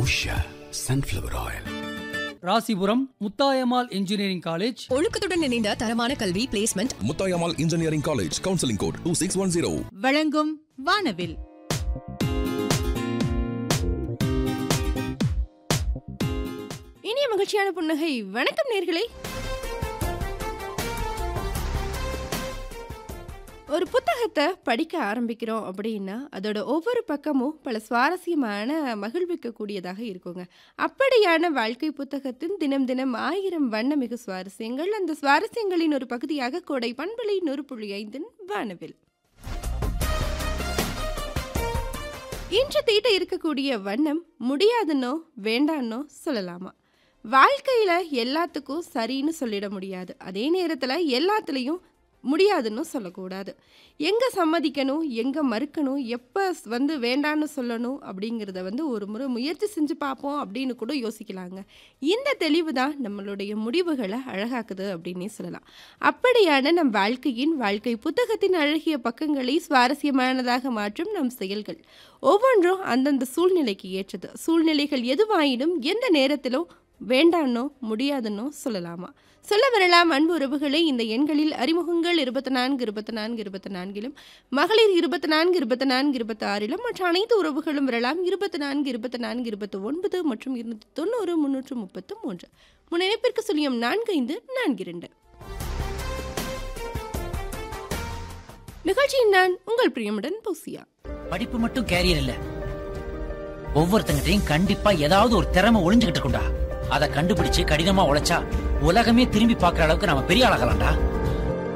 Usha sunflower oil Rasipuram Muthayammal engineering college ஒழுக்கத்துடன் இணைந்த தரமான கல்வி placement Muthayammal engineering college counselling code two six one zero வழங்கும் வானவில் இனிய மகிழ்ச்சியான புன்னகை வணக்கம் நேர்களே ஒரு புத்தகத்தை படிக்க ஆரம்பிக்கிறோம் அப்படின்னா அதோட ஒவ்வொரு பக்கமும் பல சுவாரஸ்யமான மகிழ்விக்கக்கூடியதாக இருக்குங்க அப்படியான வாழ்க்கை புத்தகத்தின் தினம் தினம் ஆயிரம் வண்ணமிகு சுவாரஸ்யங்கள் அந்த சுவாரஸ்யங்களின் ஒரு பகுதியாக கோடை பண்பலை நூறு புள்ளி ஐந்தின் வானவில் இன்று தீட்ட இருக்கக்கூடிய வண்ணம் முடியாதுன்னோ வேண்டான்னோ சொல்லலாமா வாழ்க்கையில் எல்லாத்துக்கும் சரின்னு சொல்லிட முடியாது அதே நேரத்தில் எல்லாத்துலேயும் முடியாதுன்னு சொல்லக்கூடாது எங்கே சம்மதிக்கணும் எங்கே மறுக்கணும் எப்போ வந்து வேண்டான்னு சொல்லணும் அப்படிங்கிறத வந்து ஒரு முறை முயற்சி செஞ்சு பார்ப்போம் அப்படின்னு கூட யோசிக்கலாங்க இந்த தெளிவு தான் நம்மளுடைய முடிவுகளை அழகாக்குது அப்படின்னே சொல்லலாம் அப்படியான நம் வாழ்க்கையின் வாழ்க்கை புத்தகத்தின் அழகிய பக்கங்களை சுவாரஸ்யமானதாக மாற்றும் நம் செயல்கள் ஒவ்வொன்றும் அந்தந்த சூழ்நிலைக்கு ஏற்றது சூழ்நிலைகள் எதுவாயினும் எந்த நேரத்திலும் வேண்டான்னோ முடியாதுன்னோ சொல்லலாமா சொல்ல வரலாம் அன்பு உறவுகளை இந்த எண்களில் அறிமுகங்கள் இருபத்தி நான்கு இருபத்தி நான்கு இருபத்தி நான்கிலும் மகளிர் இருபத்தி நான்கு இருபத்தி நான்கு இருபத்தி ஆறிலும் மற்ற அனைத்து உறவுகளும் வரலாம் இருபத்தி நான்கு இருபத்தி நான்கு இருபத்தி ஒன்பது மற்றும் இருநூத்தி தொண்ணூறு முன்னூற்று முப்பத்து மூன்று முன்னிணைப்பிற்கு சொல்லியும் நான்கு ஐந்து நான்கு இரண்டு நிகழ்ச்சியின் நான் உங்கள் பிரியமுடன் பௌசியா படிப்பு மட்டும் கேரியர் இல்ல ஒவ்வொருத்தங்கிட்டையும் கண்டிப்பா ஏதாவது ஒரு திறமை ஒளிஞ்சுகிட்டு இருக்கும்டா அதை கண்டுபிடிச்சு கடினமா உழைச்சா உலகமே திரும்பி பார்க்குற அளவுக்கு நம்ம பெரிய ஆளாகலாம்டா